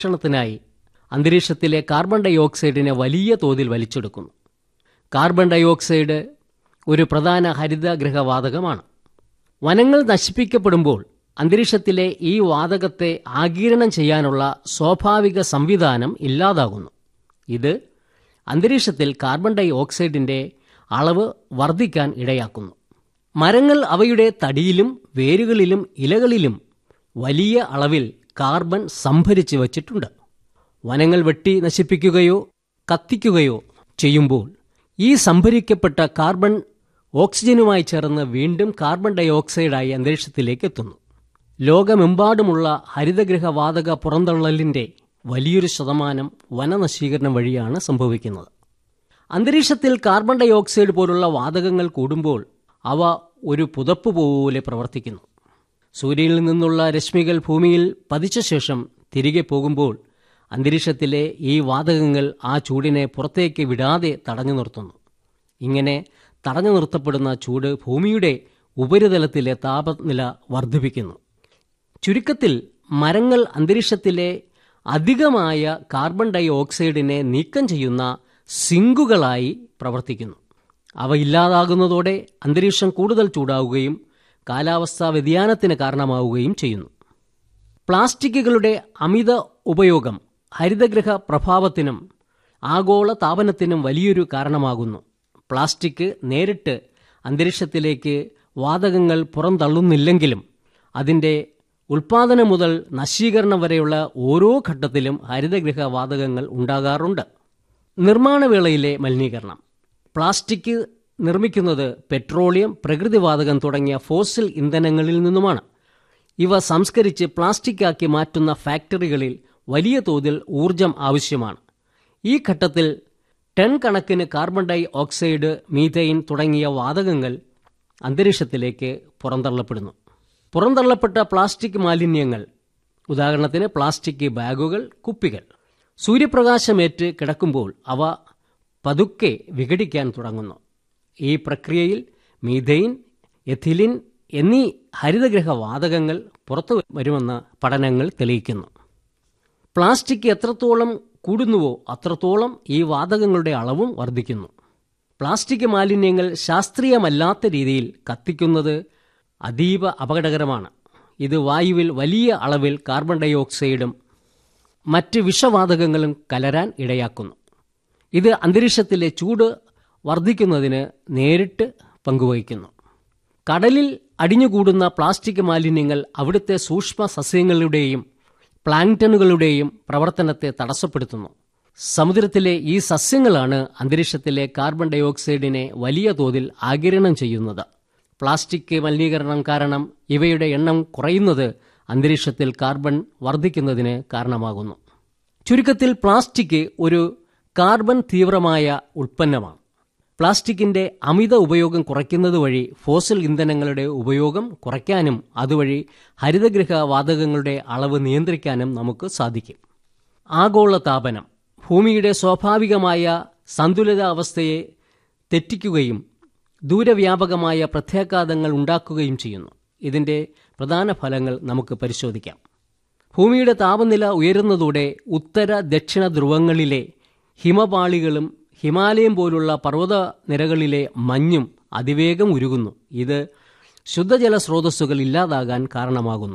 ഭക്ഷണത്തിനായി അന്തരീക്ഷത്തിലെ carbon dye ഓക്സൈഡിനെ വലിയ തോതിൽ വലിച്ചെടുക്കുന്നു കാർബൺ ഡൈ ഓക്സൈഡ് ഒരു പ്രധാന ഹരിതഗൃഹവാതകമാണ് വനങ്ങൾ നശിപ്പിക്കപ്പെടുമ്പോൾ അന്തരീക്ഷത്തിലെ ഈ വാതകത്തെ ആഗിരണം ചെയ്യാനുള്ള സ്വാഭാവിക സംവിധാനം ഇല്ലാതാകുന്നു ഇത് അന്തരീക്ഷത്തിൽ കാർബൺ ഡൈ ഓക്സൈഡിന്റെ അളവ് വർദ്ധിക്കാൻ ഇടയാക്കുന്നു മരങ്ങൾ അവയുടെ തടിയിലും വേരുകളിലും ഇലകളിലും വലിയ അളവിൽ കാർബൺ സംഭരിച്ചു വച്ചിട്ടുണ്ട് വനങ്ങൾ വെട്ടി നശിപ്പിക്കുകയോ കത്തിക്കുകയോ ചെയ്യുമ്പോൾ ഈ സംഭരിക്കപ്പെട്ട കാർബൺ ഓക്സിജനുമായി ചേർന്ന് വീണ്ടും കാർബൺ ഡൈ ഓക്സൈഡായി അന്തരീക്ഷത്തിലേക്ക് എത്തുന്നു ലോകമെമ്പാടുമുള്ള ഹരിതഗൃഹവാതക പുറന്തള്ളലിന്റെ വലിയൊരു ശതമാനം വനനശീകരണം വഴിയാണ് സംഭവിക്കുന്നത് അന്തരീക്ഷത്തിൽ കാർബൺ ഡൈ ഓക്സൈഡ് പോലുള്ള വാതകങ്ങൾ കൂടുമ്പോൾ അവ ഒരു പുതപ്പ് പോലെ പ്രവർത്തിക്കുന്നു സൂര്യനിൽ നിന്നുള്ള രശ്മികൾ ഭൂമിയിൽ പതിച്ച ശേഷം തിരികെ പോകുമ്പോൾ അന്തരീക്ഷത്തിലെ ഈ വാതകങ്ങൾ ആ ചൂടിനെ പുറത്തേക്ക് വിടാതെ തടഞ്ഞു നിർത്തുന്നു ഇങ്ങനെ തടഞ്ഞു നിർത്തപ്പെടുന്ന ചൂട് ഭൂമിയുടെ ഉപരിതലത്തിലെ താപനില വർദ്ധിപ്പിക്കുന്നു ചുരുക്കത്തിൽ മരങ്ങൾ അന്തരീക്ഷത്തിലെ അധികമായ കാർബൺ ഡൈ ഓക്സൈഡിനെ നീക്കം ചെയ്യുന്ന സിങ്കുകളായി പ്രവർത്തിക്കുന്നു അവ ഇല്ലാതാകുന്നതോടെ അന്തരീക്ഷം കൂടുതൽ ചൂടാവുകയും കാലാവസ്ഥാ വ്യതിയാനത്തിന് കാരണമാവുകയും ചെയ്യുന്നു പ്ലാസ്റ്റിക്കുകളുടെ അമിത ഉപയോഗം ഹരിതഗൃഹ പ്രഭാവത്തിനും ആഗോള താപനത്തിനും വലിയൊരു കാരണമാകുന്നു പ്ലാസ്റ്റിക് നേരിട്ട് അന്തരീക്ഷത്തിലേക്ക് വാതകങ്ങൾ പുറന്തള്ളുന്നില്ലെങ്കിലും അതിൻ്റെ ഉൽപാദനം മുതൽ നശീകരണം വരെയുള്ള ഓരോ ഘട്ടത്തിലും ഹരിതഗൃഹ വാതകങ്ങൾ ഉണ്ടാകാറുണ്ട് നിർമ്മാണവേളയിലെ മലിനീകരണം പ്ലാസ്റ്റിക് നിർമ്മിക്കുന്നത് പെട്രോളിയം പ്രകൃതിവാതകം തുടങ്ങിയ ഫോസിൽ ഇന്ധനങ്ങളിൽ നിന്നുമാണ് ഇവ സംസ്കരിച്ച് പ്ലാസ്റ്റിക്കാക്കി മാറ്റുന്ന ഫാക്ടറികളിൽ വലിയ തോതിൽ ഊർജം ആവശ്യമാണ് ഈ ഘട്ടത്തിൽ ടൺ കണക്കിന് കാർബൺ ഡൈ ഓക്സൈഡ് മീഥൈൻ തുടങ്ങിയ വാതകങ്ങൾ അന്തരീക്ഷത്തിലേക്ക് പുറന്തള്ളപ്പെടുന്നു പുറന്തള്ളപ്പെട്ട പ്ലാസ്റ്റിക് മാലിന്യങ്ങൾ ഉദാഹരണത്തിന് പ്ലാസ്റ്റിക് ബാഗുകൾ കുപ്പികൾ സൂര്യപ്രകാശമേറ്റ് കിടക്കുമ്പോൾ അവ പതുക്കെ വിഘടിക്കാൻ തുടങ്ങുന്നു ഈ പ്രക്രിയയിൽ മീഥൈൻ എഥിലിൻ എന്നീ ഹരിതഗൃഹ വാതകങ്ങൾ പുറത്തു വരുമെന്ന് പഠനങ്ങൾ തെളിയിക്കുന്നു പ്ലാസ്റ്റിക് എത്രത്തോളം കൂടുന്നുവോ അത്രത്തോളം ഈ വാതകങ്ങളുടെ അളവും വർദ്ധിക്കുന്നു പ്ലാസ്റ്റിക് മാലിന്യങ്ങൾ ശാസ്ത്രീയമല്ലാത്ത രീതിയിൽ കത്തിക്കുന്നത് അതീവ അപകടകരമാണ് ഇത് വായുവിൽ വലിയ അളവിൽ കാർബൺ ഡൈ ഓക്സൈഡും മറ്റ് വിഷവാതകങ്ങളും കലരാൻ ഇടയാക്കുന്നു ഇത് അന്തരീക്ഷത്തിലെ ചൂട് വർദ്ധിക്കുന്നതിന് നേരിട്ട് പങ്കുവഹിക്കുന്നു കടലിൽ അടിഞ്ഞുകൂടുന്ന പ്ലാസ്റ്റിക് മാലിന്യങ്ങൾ അവിടുത്തെ സൂക്ഷ്മ സസ്യങ്ങളുടെയും പ്ലാങ്ടനുകളുടെയും പ്രവർത്തനത്തെ തടസ്സപ്പെടുത്തുന്നു സമുദ്രത്തിലെ ഈ സസ്യങ്ങളാണ് അന്തരീക്ഷത്തിലെ കാർബൺ ഡൈ ഓക്സൈഡിനെ വലിയ തോതിൽ ആഗിരണം ചെയ്യുന്നത് പ്ലാസ്റ്റിക് മലിനീകരണം കാരണം ഇവയുടെ എണ്ണം കുറയുന്നത് അന്തരീക്ഷത്തിൽ കാർബൺ വർദ്ധിക്കുന്നതിന് കാരണമാകുന്നു ചുരുക്കത്തിൽ പ്ലാസ്റ്റിക് ഒരു കാർബൺ തീവ്രമായ ഉൽപ്പന്നമാണ് പ്ലാസ്റ്റിക്കിന്റെ അമിത ഉപയോഗം കുറയ്ക്കുന്നത് വഴി ഫോസിൽ ഇന്ധനങ്ങളുടെ ഉപയോഗം കുറയ്ക്കാനും അതുവഴി ഹരിതഗൃഹ വാതകങ്ങളുടെ അളവ് നിയന്ത്രിക്കാനും നമുക്ക് സാധിക്കും ആഗോള താപനം ഭൂമിയുടെ സ്വാഭാവികമായ സന്തുലിതാവസ്ഥയെ തെറ്റിക്കുകയും ദൂരവ്യാപകമായ പ്രത്യാഘാതങ്ങൾ ഉണ്ടാക്കുകയും ചെയ്യുന്നു ഇതിന്റെ പ്രധാന ഫലങ്ങൾ നമുക്ക് പരിശോധിക്കാം ഭൂമിയുടെ താപനില ഉയരുന്നതോടെ ഉത്തര ദക്ഷിണ ധ്രുവങ്ങളിലെ ഹിമപാളികളും ഹിമാലയം പോലുള്ള പർവ്വത നിരകളിലെ മഞ്ഞും അതിവേഗം ഉരുകുന്നു ഇത് ശുദ്ധജല സ്രോതസ്സുകൾ ഇല്ലാതാകാൻ കാരണമാകുന്നു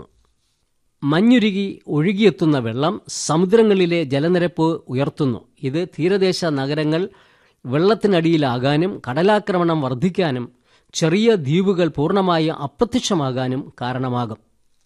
മഞ്ഞുരുകി ഒഴുകിയെത്തുന്ന വെള്ളം സമുദ്രങ്ങളിലെ ജലനിരപ്പ് ഉയർത്തുന്നു ഇത് തീരദേശ നഗരങ്ങൾ വെള്ളത്തിനടിയിലാകാനും കടലാക്രമണം വർദ്ധിക്കാനും ചെറിയ ദ്വീപുകൾ പൂർണ്ണമായി അപ്രത്യക്ഷമാകാനും കാരണമാകും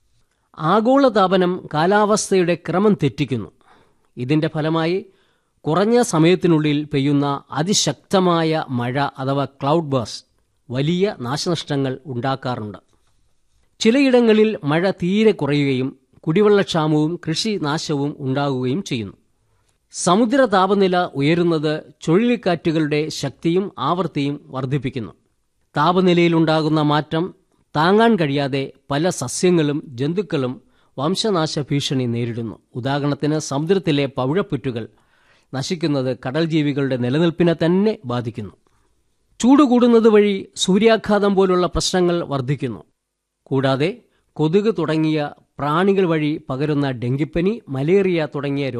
ആഗോളതാപനം കാലാവസ്ഥയുടെ ക്രമം തെറ്റിക്കുന്നു ഇതിന്റെ ഫലമായി കുറഞ്ഞ സമയത്തിനുള്ളിൽ പെയ്യുന്ന അതിശക്തമായ മഴ അഥവാ ക്ലൗഡ് ബേഴ്സ് വലിയ നാശനഷ്ടങ്ങൾ ഉണ്ടാക്കാറുണ്ട് ചിലയിടങ്ങളിൽ മഴ തീരെ കുറയുകയും കുടിവെള്ളക്ഷാമവും കൃഷിനാശവും ഉണ്ടാകുകയും ചെയ്യുന്നു സമുദ്ര താപനില ഉയരുന്നത് ചുഴലിക്കാറ്റുകളുടെ ശക്തിയും ആവൃത്തിയും വർദ്ധിപ്പിക്കുന്നു താപനിലയിലുണ്ടാകുന്ന മാറ്റം താങ്ങാൻ കഴിയാതെ പല സസ്യങ്ങളും ജന്തുക്കളും വംശനാശ ഭീഷണി നേരിടുന്നു ഉദാഹരണത്തിന് സമുദ്രത്തിലെ പവിഴപ്പുറ്റുകൾ നശിക്കുന്നത് കടൽ ജീവികളുടെ നിലനിൽപ്പിനെ തന്നെ ബാധിക്കുന്നു ചൂട് കൂടുന്നത് വഴി സൂര്യാഘാതം പോലുള്ള പ്രശ്നങ്ങൾ വർദ്ധിക്കുന്നു കൂടാതെ കൊതുക് തുടങ്ങിയ പ്രാണികൾ വഴി പകരുന്ന ഡെങ്കിപ്പനി മലേറിയ തുടങ്ങിയ